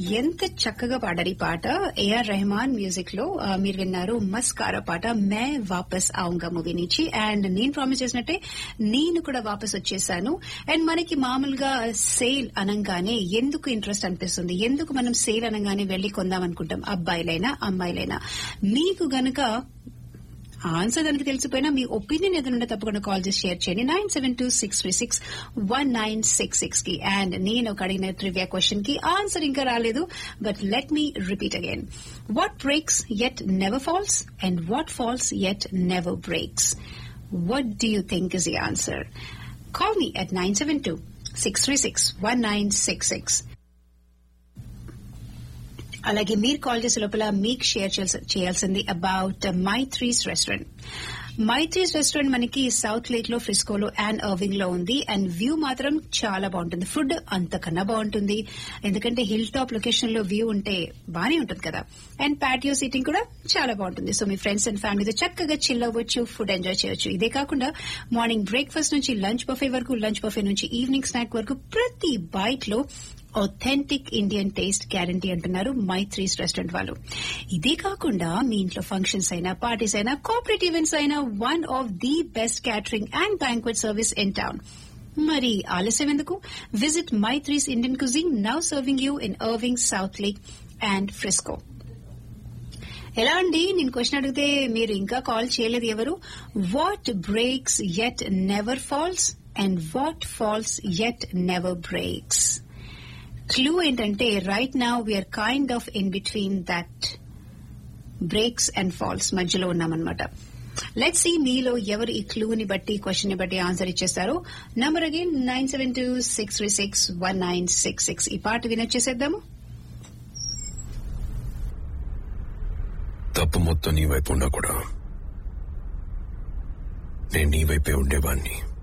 ఎంత చక్కగా పాడారు ఈ పాట ఏఆర్ రెహమాన్ మ్యూజిక్ లో ఆ, మీరు విన్నారు మస్కారా పాట మే వాపస్ ఆਉਂగా మూవీ నుంచి అండ్ నేను ప్రామిస్ చేసినట్టే నేను కూడా వాపస్ వచ్చేసాను అండ్ మనకి మామూలుగా సేల్ అనగానే ఎందుకు ఇంట్రెస్ట్ అనిపిస్తుంది ఎందుకు మనం సేల్ అనగానే వెళ్లి కొందాం అనుకుంటాం అబ్బాయిలైనా అమ్మాయిలైనా మీకు గనక ఆన్సర్ దానికి తెలిసిపోయినా మీ ఒపీనియన్ ఏదైనా ఉంటే తప్పకుండా కాల్ చేసి షేర్ చేయండి nine seven two six three six one nine six six కి అండ్ నేను ఒక అడిగిన ట్రివియా క్వశ్చన్ కి ఆన్సర్ ఇంకా రాలేదు but let me repeat again what breaks yet never falls and what falls yet never breaks what do you think is the answer? Call me at 972-636-1966. అలాగే మీరు call చేసే లోపల మీకు షేర్ చేయాల్సింది about Maithri's restaurant Maithri's restaurant మనకి Southlake లో ఫ్రిస్కోలో and Irving లో ఉంది అండ్ వ్యూ మాత్రం చాలా బాగుంటుంది ఫుడ్ అంతకన్నా బాగుంటుంది ఎందుకంటే హిల్ టాప్ లొకేషన్ లో వ్యూ ఉంటే బానే ఉంటుంది కదా అండ్ పాటియో సీటింగ్ కూడా చాలా బాగుంటుంది సో మీ ఫ్రెండ్స్ అండ్ ఫ్యామిలీతో చక్కగా చిల్ అవ్వచ్చు ఫుడ్ ఎంజాయ్ చేయొచ్చు ఇదే కాకుండా మార్నింగ్ బ్రేక్ఫాస్ట్ నుంచి లంచ్ బఫే వరకు లంచ్ బఫే నుంచి ఈవినింగ్ స్నాక్ వరకు ప్రతి బైట్ లో ఒథెంటిక్ ఇండియన్ టేస్ట్ గ్యారంటీ అంటున్నారు మైత్రీస్ రెస్టారెంట్ వాళ్ళు ఇదే కాకుండా మీ ఇంట్లో ఫంక్షన్స్ అయినా పార్టీస్ అయినా కోఆపరేట్ ఈవెంట్స్ అయినా one of the best catering and banquet service in town మరి ఆలస్యం ఎందుకు visit Maithri's Indian cuisine now serving you in Irving Southlake and Frisco ఎలా అండి నేను క్వశ్చన్ అడిగితే మీరు ఇంకా కాల్ చేయలేదు ఎవరు what breaks yet never falls and what falls yet never breaks clue ఏంటంటే right now we are kind of in between that breaks and falls మధ్యలో ఉన్నామన్నమాట లెట్ సి మీలో ఎవరు ఈ క్లూని బట్టి క్వశ్చన్ ని బట్టి ఆన్సర్ ఇచ్చేస్తారు number again nine seven two six three six one nine six six ఈ పాట వినొచ్చేసేద్దాము తప్పు మొత్తం నీ వైపు ఉన్నా కూడా నేను నీ వైపే ఉండేవాణ్ణి